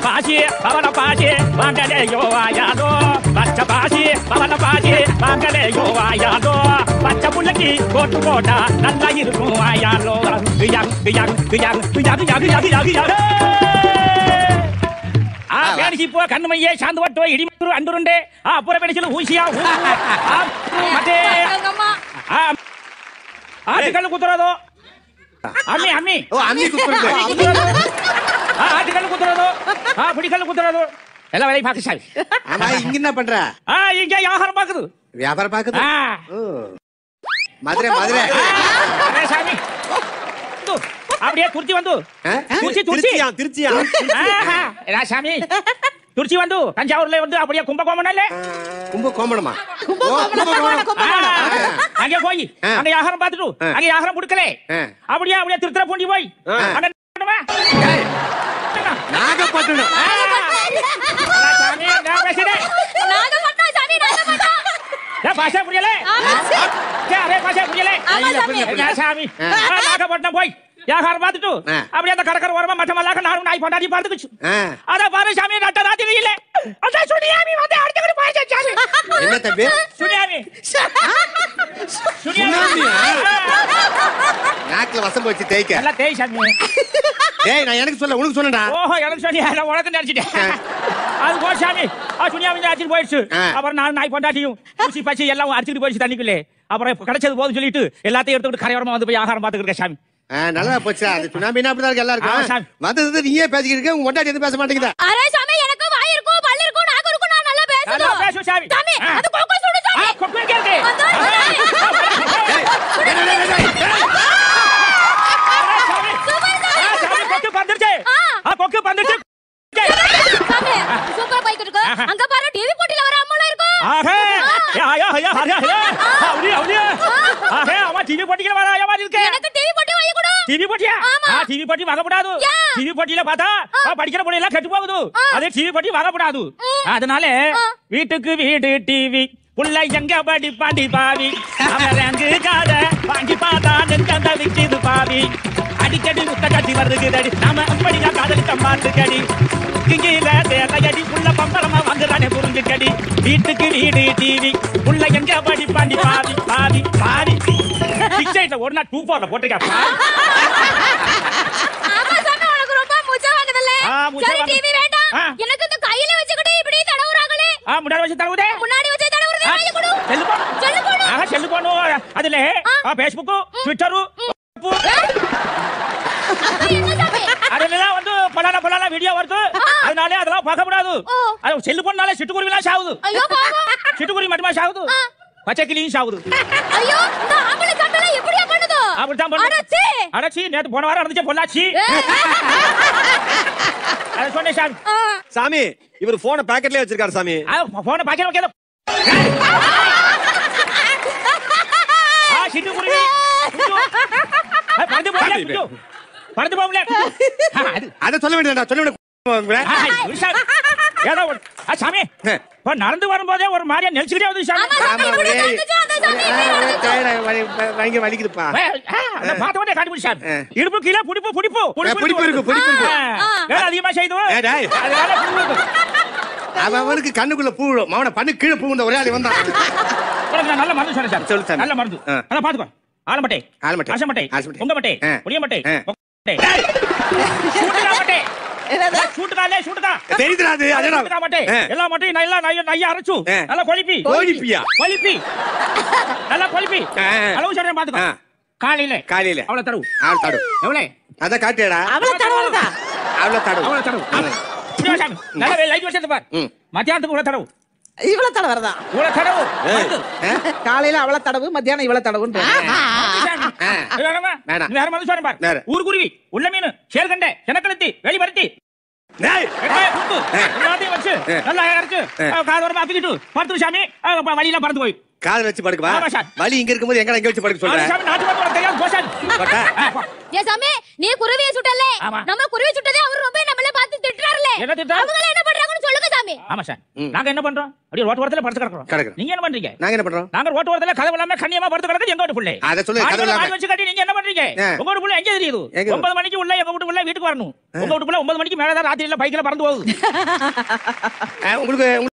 பாசி பவன பாசி வாங்கலே யோவாயாதோ பச்சை பாசி பவன பாசி வாங்கலே யோவாயாதோ பச்சை புள்ளக்கி போட்டு போட்டா நல்லா இருக்கும் ஆயாலோ யங் யங் யங் யங் யங் யங் யங் யங் ಆ ಬೇಡಿಸಿ ಪೋ ಕಣ್ಣು ಮೈಯೇ ಶಾಂತ ಒಟ್ಟು ಇಡಿ ಮಕ್ಕಳು ಅಂಡುರುಂಡೆ ಆ ಪೂರ ಬೇಡಿಸಲು ಹೂಸಿಯ ಹೂ ಆ, ಮತ್ತೆ ಆ ಆಟಿಗಳು ಕೂತಿರೋದು ಅಮ್ಮಿ ಅಮ್ಮಿ ಓ ಅಮ್ಮಿ ಕೂತ್ಕೊಳ್ಳೋದು. ಅಮ್ಮಿ ಕೂತಿರೋದು. ಆ ಆಟಿಗಳು ಕೂತಿರೋದು ಆ ಪುಡಿಗಳು ಕೂತಿರೋದು ಎಲ್ಲ ವೇಳೆ ಪಾಕ ಸಾವಿ ஆமா இங்க என்ன பண்ற ಆ ಈಗ ವ್ಯವಹಾರ ಪಾಕದು வியாபாரம் பாக்குது ಆ ஓ. மதுரை மதுரை ಅದೇ ಸಾಮಿ ಇದು, அப்படியே ತುರ್ಚಿ ಒಂದು ஆ? ತುರ್ಚಿ ತುರ್ಚಿ திருச்சியா திருச்சியா ஆஹா, ரா சாமி ತುರ್ಚಿ ಒಂದು ತಂಜಾವೂರ್ல வந்து அப்படியே கும்பகோணம்ல கும்ப கோமணமா அங்க போய் ஆ. அங்க யாகாரம் பார்த்துட்டு ஆ. அங்க யாகாரம் கொடுக்கல ஆ. அப்படியே அப்படியே திருத்தர பூண்டி போய் ஆ. அங்க நின்னுடுவா. நாகப்பட்டினம் ஆ. ரா சாமி, நான் பேசுறேன். ஏன் பாஷா புரியல ஏன் அரே பாஷா புரியல ஆமா, சாமி. ரா சாமி ஆ. ஆ, நாகப்பட்டினம் போய் வியாபாரம் பார்த்துட்டு ஆ. அப்படியே அந்த கடற்கரை ஓரமா மற்றமெல்லாம் நானும் நாய் பொண்டாடி பார்த்துக்குச்சு ஆ. அத பாரு சாமி நட்ட ராத்திரி இல்ல அதான் சுனியாமி வந்து அடிச்சுக்கிட்டு போயிடுச்சு சாமி என்ன தம்பி சுனியாமி சுனாமியா? நாக்குல வசம் போச்சு தேய்க்க எல்லாம் தேய் சாமி டேய் நான் எனக்கு சொல்ல உனக்கு சொல்லடா ஓஹோ எனக்கு சொன்னியா நான் உனக்கு நினைச்சிட்டேன் அது போ சாமி ஆ சுனியாமி அடிச்சுட்டு போயிடுச்சு ஆ. அப்புறம் நான் நாய் பொண்டாட்டியும் ஊசி பச்சி எல்லாம் அடிச்சுட்டு போயிடுச்சு தண்ணிக்குள்ளே அப்புறம் இப்ப கிடைச்சது போதும் சொல்லிட்டு எல்லாத்தையும் எடுத்துக்கிட்டு கரையோரமா வந்து போய் ஆகாரம் பார்த்துக்கிட்டு இருக்கேன் சாமி ஆ, நல்லா போச்சு அது சுனாமினா அப்படிதான் இருக்கு ஆமா, எல்லாருக்கும் சாமி. வந்தது நீயே பேசிக்கிட்டு இருக்க உங்க கொண்டாடி எதுவும் பேச மாட்டேங்குதா அரே சாமி எனக்கு வாய் இருக்கும் பல்லு இருக்கும் நாக்கு இருக்கும் நான் நல்லா நல்லா பேசணும் பேசு சாமி சாமி ஆ. அது கொக்கு சுடு ஆ, சாமி கொக்கு எங்க இருக்கு? அதான் சாமி. டேய், டேய், டேய், டேய், டேய், டேய். ஆ, சாமி. சூப்பர் சாமி. ஆ, சாமி, கொக்கு பறந்துருச்சு. ஆ. ஆ, கொக்கு பறந்துருச்சு. சாமி சூப்பரா போய்கிட்டு இருக்கு ஆஹா. அங்க பாரு டிவி போட்டில வர அம்மளம் இருக்கும் ஆஹே. யா, யா, யா, யா, யா. அப்படியே, அப்படியே. ஆஹே, அவன் TV போட்டிக்கு வர ஆயா மாதிரி இருக்கே. எனக்கு டிவி போட்டி வாங்கி கொடு TV போட்டியா? ஆமா. ஆ, TV போட்டி வாங்கக்கூடாது. ஏன்? TV போட்டியில பார்த்தா, ஆ, படிக்கிற பிள்ளை எல்லாம் கெட்டு போகுது. ஆ. அதே TV போட்டி வாங்கக்கூடாது. அதனால ஆ. வீட்டுக்கு வீடு டிவி புள்ள எங்க படி பாண்டி பாவி அவரங்கு காத வாங்கி பார்த்தா நெஞ்சந்த விக்கிது பாவி அடிக்கடி முத்த கட்டி வருகுதடி நாம அப்படியா காதலித்த மாட்டுக்கடி கிங்கில தேலையடி புள்ள பம்பரமா வந்துடானே புரிஞ்சுக்கடி வீட்டுக்கு வீடு டிவி புள்ள எங்க படி பாண்டி பாவி பாவி பாவி பிக்சைட்ல ஒரு நாள் டூ போர்ல போட்டிருக்கேன் ஆமா சாமி உனக்கு ரொம்ப முச்ச வாங்குதல்ல ஆ, முச்ச சரி வாங்கு- டிவி வேண்டாம் ஆ. எனக்கு இந்த கையில வச்சுக்கிட்டு இப்படி தடவுறாங்களே ஆ முன்னாடி வச்சு தருவுதே முன்னாடி வச்சு தடவுறது வாங்கி கொடு செல்லு போன் செல்லு போடு ஆஹா செல்லு போன் அதுல ஆ. ஃபேஸ்புக் ட்விட்டர் என்ன சாமி அதுலாம் வந்து பலான பலான வீடியோ வருது அதனால அதெல்லாம் பார்க்க கூடாது ஓ. அது செல்லு போனாலே சிட்டுக்குருவிலாம் சாகுது ஐயோ பாவம் சிட்டுக்குருவி மட்டுமா சாகுது ஆ. பச்சை கிளியும் சாகுது ஐயோ இந்த ஆம்பளை சட்டெல்லாம் எப்படியா பண்ணுதோ அப்படித்தான் பண்ணு. அடச்சே அடச்சி நேத்து போன வாரம் நடந்துச்சு பொள்ளாச்சி அதை சொன்னேன் சாமி சாமி இவர் போனை பாக்கெட்லயே வச்சிருக்காரு சாமி போன பாக்கிற வைக்காத ஆ சிட்டுக்குருவி குஞ்சு. அது பறந்து போகல குஞ்சு. பறந்து போகல குஞ்சு. ஆ, அது அதை சொல்ல வேண்டியதா சொல்ல வேண்டிய ஆ, ஒரு சாமி. ஏதோ ஒரு- ஆ, சாமி ஆ. இப்ப நடந்து வரும்போதே ஒரு மாதிரியா நெரிச்சுக்கிட்டே வந்து சாமி ஆமா சாமி இப்படி ஒரே- நடந்துச்சு அந்த சாமி இப்படி நடந்துச்சு. வலிங்க வலிக்குதுப்பா ஏ, ஆ, அந்த பார்த்த உடனே கண்டுபிடிச்சு சாமி. ஆ. இடுப்பு கீழே புடிப்பு புடிப்பு புடிப்பு இருக்கு, புடிப்பு இருக்கு. ஆ, வேலை அதிகமா செய்து ஏ, டேய். அதனால புடிப்பு இருக்கு. அவன் அவனுக்கு கண்ணுக்குள்ள பூ விழும். அவனை பண்ணு கீழே பூ ஒரே ஆளி வந்தான் உனக்கு நான் நல்ல மருந்து சொன்னேன் சார் சொல்லு சாமி. நல்ல மருந்து ஆ. அதான் பாத்துக்கோ ஆலமட்டை ஆலமட்டை. ஆசமட்டை ஆசமட்டை. உங்கமட்டை ஆ. புளியமட்டை ஆ. மட்டை சூட்டுக்கா மட்டை சூட்டுக்காலே சூட்டுக்கா தெரியுதுடா அது அதடா சூட்டுக்கா மட்டை ஆ. எல்லா மட்டையும் நல்லா நைய நைய அரைச்சு ஆ. நல்லா கொலிப்பி கோழிப்பியா? கொலிப்பி நல்லா கொலிப்பி ஆ. அளவு சொல்றேன் பாத்துக்கோ ஆ. காலையில காலையில அவ்வளவு தருவு ஆள் தடு எவ்வளவு அதான் காட்டுடா அவ்வளவு தருவு அவ்வளவு தடு அவ்வளவு தருவு புரியுதா சாமி? நல்லா லைட் வச்சு பார் ம். மத்தியானத்துக்கு இவ்வளவு தடவு இவ்வளவு தடவை வருதான் இவ்வளவு தடவு மருந்து. காலையில அவ்வளவு தடவு மத்தியானம் இவ்வளவு தடவுன்னு சாமி. ஆ. இது வேணாமா? வேணாம். இது வேற மருந்து சொல்றேன் பார் வேற. ஊர்குருவி உள்ள மீன் சேல்கண்டை செனக்கழுத்தி வெளிபருத்தி டேய் வெங்காய புட்டு எல்லாத்தையும் வச்சு ஆ. நல்லா அரைச்சு ஆ. காதோரமா அப்பிக்கிட்டு படுத்து சாமி அஹ் ப- வழியெல்லாம் பறந்து போய் காதுல வச்சு படுக்குவா ஆமா, சார். வலி இங்க இருக்கும்போது எங்க இங்க வச்சு படுக்க அவன் சொல்றேன் சாமி நாட்டு மருந்து உனக்கு தெரியாது போ சாமி. போட்டா? ஆ, போ. ஏ சாமி நீ குருவியை சுட்டல ஆமா. நம்ம குருவி சுட்டதே அவர் ரொம்ப நம்மள பார்த்து திட்டுறாருல என்ன திட்டா? அவங்க என்ன பண்றாங்கன்னு சொல்லுங்க சாமி ஆமா சார் நாங்க என்ன பண்றோம் அப்படியே ரோட்டு ஓரத்துல படுத்து கிடக்குறோம் கிடக்குறோம். நீங்க என்ன பண்றீங்க நாங்க என்ன பண்றோம் நாங்க ரோட்டு ஓரத்துல கதவு இல்லாம கண்ணியமா படுத்து கிடக்கு எங்க வீட்டு பிள்ளை அதை சொல்லு, கதவு இல்லாம. வச்சு கட்டி நீங்க என்ன பண்றீங்க ஆ. உங்க வீட்டு பிள்ளை எங்க தெரியுது எங்க? ஒன்பது மணிக்கு உள்ள எங்க வீட்டு பிள்ளை வீட்டுக்கு வரணும் உங்க வீட்டு பிள்ளை ஒன்பது மணிக்கு மேலதான் ராத்திரியில பைக்ல பறந்து போகுது அஹ், உங்களுக்கு